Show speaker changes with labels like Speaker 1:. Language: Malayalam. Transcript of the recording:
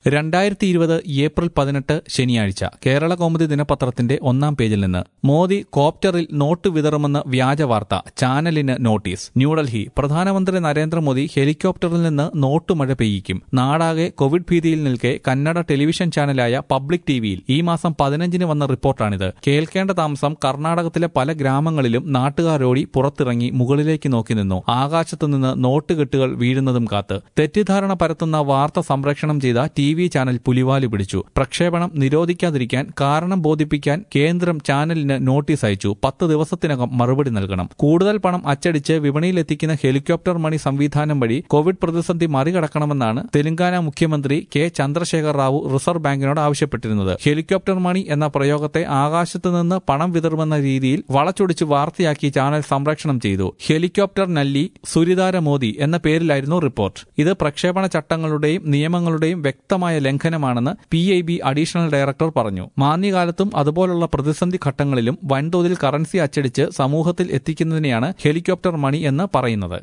Speaker 1: രണ്ടായിരത്തി ഇരുപത് ഏപ്രിൽ പതിനെട്ട് ശനിയാഴ്ച കേരള കൗമുദി ദിനപത്രത്തിന്റെ ഒന്നാം പേജിൽ നിന്ന് മോദി കോപ്റ്ററിൽ നോട്ട് വിതറുമെന്ന് വ്യാജ വാർത്ത ചാനലിന് നോട്ടീസ് ന്യൂഡൽഹി പ്രധാനമന്ത്രി നരേന്ദ്രമോദി ഹെലികോപ്റ്ററിൽ നിന്ന് നോട്ട് മഴ പെയ്യിക്കും നാടാകെ കോവിഡ് ഭീതിയിൽ നിൽക്കെ കന്നഡ ടെലിവിഷൻ ചാനലായ പബ്ലിക് ടിവിയിൽ ഈ മാസം പതിനഞ്ചിന് വന്ന റിപ്പോർട്ടാണിത് കേൾക്കേണ്ട താമസം കർണാടകത്തിലെ പല ഗ്രാമങ്ങളിലും നാട്ടുകാരോടി പുറത്തിറങ്ങി മുകളിലേക്ക് നോക്കി നിന്നു ആകാശത്തുനിന്ന് നോട്ട് കെട്ടുകൾ വീഴുന്നതും കാത്ത് തെറ്റിദ്ധാരണ പരത്തുന്ന വാർത്ത സംപ്രേഷണം ചെയ്ത ടി വി ചാനൽ പുലിവാലി പിടിച്ചു പ്രക്ഷേപണം നിരോധിക്കാതിരിക്കാൻ കാരണം ബോധിപ്പിക്കാൻ കേന്ദ്രം ചാനലിന് നോട്ടീസ് അയച്ചു പത്ത് ദിവസത്തിനകം മറുപടി നൽകണം കൂടുതൽ പണം അച്ചടിച്ച് വിപണിയിലെത്തിക്കുന്ന ഹെലികോപ്റ്റർ മണി സംവിധാനം വഴി കോവിഡ് പ്രതിസന്ധി മറികടക്കണമെന്നാണ് തെലങ്കാന മുഖ്യമന്ത്രി കെ ചന്ദ്രശേഖർ റാവു റിസർവ് ബാങ്കിനോട് ആവശ്യപ്പെട്ടിരുന്നത് ഹെലികോപ്റ്റർ മണി എന്ന പ്രയോഗത്തെ ആകാശത്ത് നിന്ന് പണം വിതറുമെന്ന രീതിയിൽ വളച്ചൊടിച്ച് വാർത്തയാക്കി ചാനൽ സംപ്രേഷണം ചെയ്തു ഹെലികോപ്റ്റർ നല്ലി സുരിതാര മോദി എന്ന പേരിലായിരുന്നു റിപ്പോർട്ട് ഇത് പ്രക്ഷേപണ ചട്ടങ്ങളുടെയും നിയമങ്ങളുടെയും വ്യക്തമായ ലംഘനമാണെന്ന് P I B additional director പറഞ്ഞു മാന്യകാലത്തും അതുപോലുള്ള പ്രതിസന്ധി ഘട്ടങ്ങളിലും വൻതോതിൽ കറൻസി അച്ചടിച്ച് സമൂഹത്തിൽ എത്തിക്കുന്നതിനെയാണ് ഹെലികോപ്റ്റർ മണി എന്ന് പറയുന്നത്